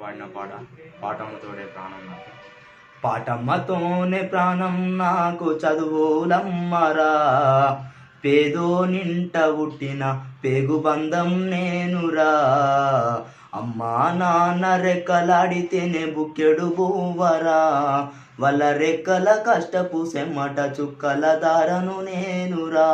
పాడిన పాట పాటమ్మతోడే ప్రాణం నాకు పాటమ్మతోనే ప్రాణం నాకు చదువులమ్మరా పేదో నింట పుట్టిన పేగు బంధం నేనురా అమ్మా నాన్న రెక్కలాడితేనే బుక్కెడు బూవరా వాళ్ళ రెక్కల కష్టపు సెమ్మట చుక్కల దారను నేనురా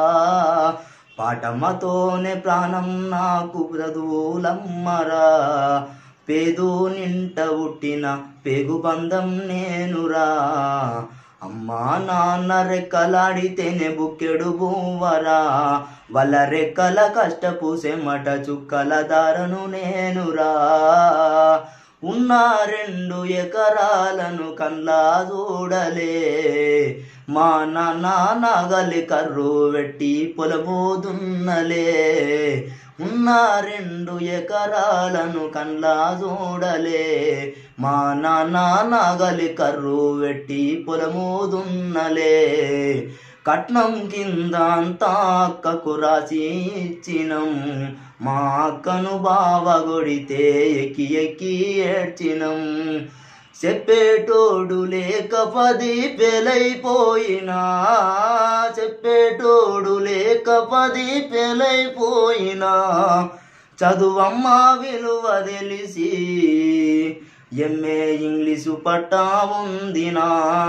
పాటమ్మతోనే ప్రాణం నాకు చదువులమ్మరా పేదు నింట పుట్టిన పేగు బంధం నేనురా అమ్మా నాన్న రెక్కలాడితేనే బుక్కెడు బూవరా వాళ్ళ రెక్కల కష్టపు సెమట చుక్కల దారను నేనురా ఉన్న రెండు ఎకరాలను కల్లా చూడలే మా నాన్న నాగలి కర్రు వెట్టి పొలబోదున్నలే ఉన్న రెండు ఎకరాలను కండ్లా చూడలే మా నాన్న నాగలి కర్రు వెట్టి పొలమోదున్నలే కట్నం కింద అంతా అక్కకు రాసి ఇచ్చినం మా అక్కను బావ కొడితే ఎక్కి ఎక్కి ఏడ్చినం చెప్పేటోడు లేక పది పెలైపోయినా చెప్పేటోడు లేక పది పెలైపోయినా చదువమ్మ విలువ తెలిసి ఎంఏ ఇంగ్లీషు పట్టా ఉందినా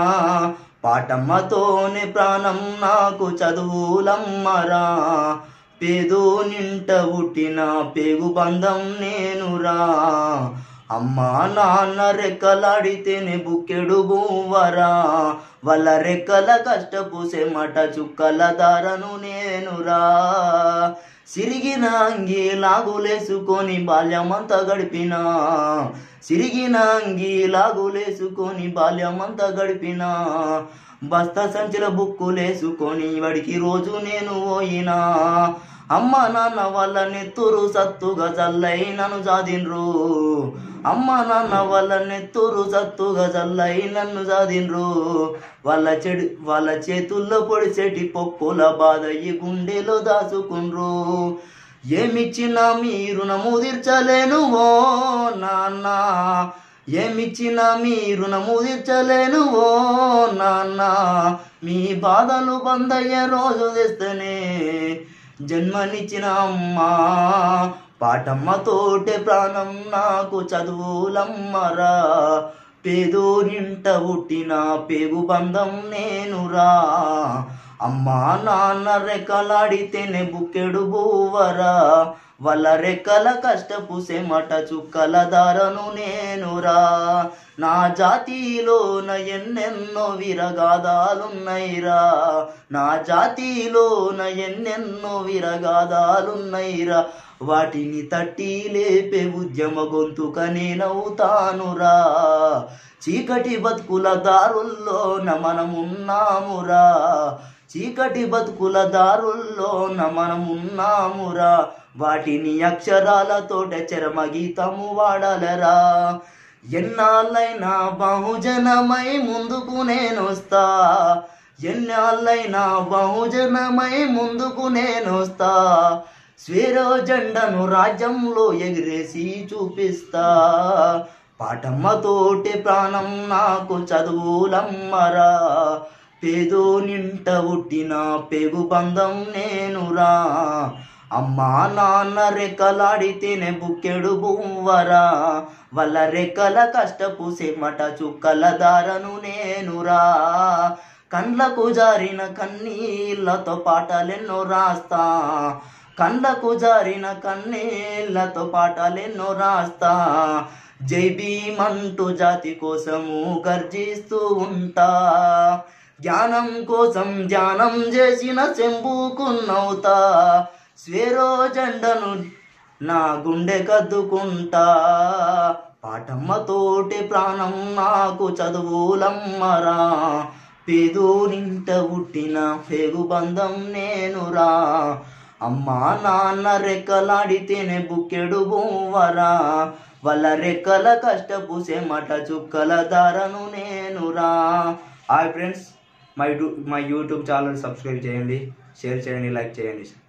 పాటమ్మతోనే ప్రాణం నాకు చదువులమ్మరా పేదో నింట పుట్టిన పేగు బంధం నేనురా అమ్మా నాన్న రెక్కలాడితేనే బుక్కెడు బూవరా వాళ్ళ రెక్కల కష్టపు సెమట చుక్కల దారను నేనురా సిరిగిన అంగి లాగులేసుకొని బాల్యమంతా గడిపిన సిరిగిన అంగి లాగులేసుకొని బాల్యమంతా గడిపిన బస్తా సంచుల బుక్కులేసుకొని వాడికి రోజు నేను పోయినా అమ్మ నాన్న వాళ్ళ నెత్తురు సత్తుగా చల్లై నన్ను జాదిన్రు అమ్మ నాన్న వాళ్ళ నెత్తురు సత్తుగా చల్లై నన్ను జాదిన్రు వాళ్ళ చెడు వాళ్ళ చేతుల్లో పొడిచెటి పొక్కుల బాధ ఈ గుండెలో దాచుకుండ్రు ఏమిచ్చినా మీ రుణము తీర్చలేను ఓ నాన్న ఏమిచ్చినా మీ రుణము తీర్చలేను ఓ నాన్న మీ బాధలు బందయ్యే రోజు తెస్తేనే జన్మనిచ్చిన అమ్మా పాటమ్మతోటే ప్రాణం నాకు చదువులమ్మరా పేదో నింట పుట్టిన పేగు బంధం నేనురా అమ్మా నాన్న రెక్కలాడితేనే బుక్కెడు బూవరా వాళ్ళ రెక్కల కష్టపు సెమట చుక్కల దారను నేనురా నా జాతిలోన ఎన్నెన్నో విరగాదాలున్నైరా నా జాతిలోన ఎన్నెన్నో విరగాదాలున్నైరా వాటిని తట్టి లేపే ఉద్యమ గొంతుక నేనవుతానురా చీకటి బతుకుల దారుల్లో మనమున్నామురా చీకటి బతుకుల దారుల్లోన మనమున్నామురా వాటిని అక్షరాలతోట చరమగీతము వాడలరా ఎన్నాళ్ళైనా బహుజనమై ముందుకు నేనొస్తా ఎన్నాళ్ళైనా బహుజనమై ముందుకు నేనొస్తా స్వేరో జెండను రాజ్యంలో ఎగిరేసి చూపిస్తా పాటమ్మతోటి ప్రాణం నాకు చదువులమ్మరా పేదో నింట పుట్టిన పేగు బంధం నేనురా అమ్మా నాన్న రెక్కలాడితేనే బుక్కెడు బువ్వరా వాళ్ళ రెక్కల కష్టపు సెమట చుక్కల దారను నేనురా కండ్లకు జారిన కన్నీళ్ళతో పాటలెన్నో రాస్తా కండ్లకు జారిన కన్నీళ్ళతో పాటలెన్నో రాస్తా జై భీమంటూ జాతి కోసము గర్జిస్తూ ఉంటా జ్ఞానం కోసం ధ్యానం చేసిన చెంబుకున్నవుతా స్వేరో జెండను నా గుండె కద్దుకుంటా పాటమ్మతోటి ప్రాణం నాకు చదువులమ్మరా పేదూరింట పుట్టిన పేగు బంధం నేనురా అమ్మా నాన్న రెక్కలాడితేనే బుక్కెడు బువ్వరా వాళ్ళ రెక్కల కష్టపు సెమట చుక్కల దారను నేనురా hi friends my my YouTube channel subscribe చేయండి షేర్ చేయండి లైక్ చేయండి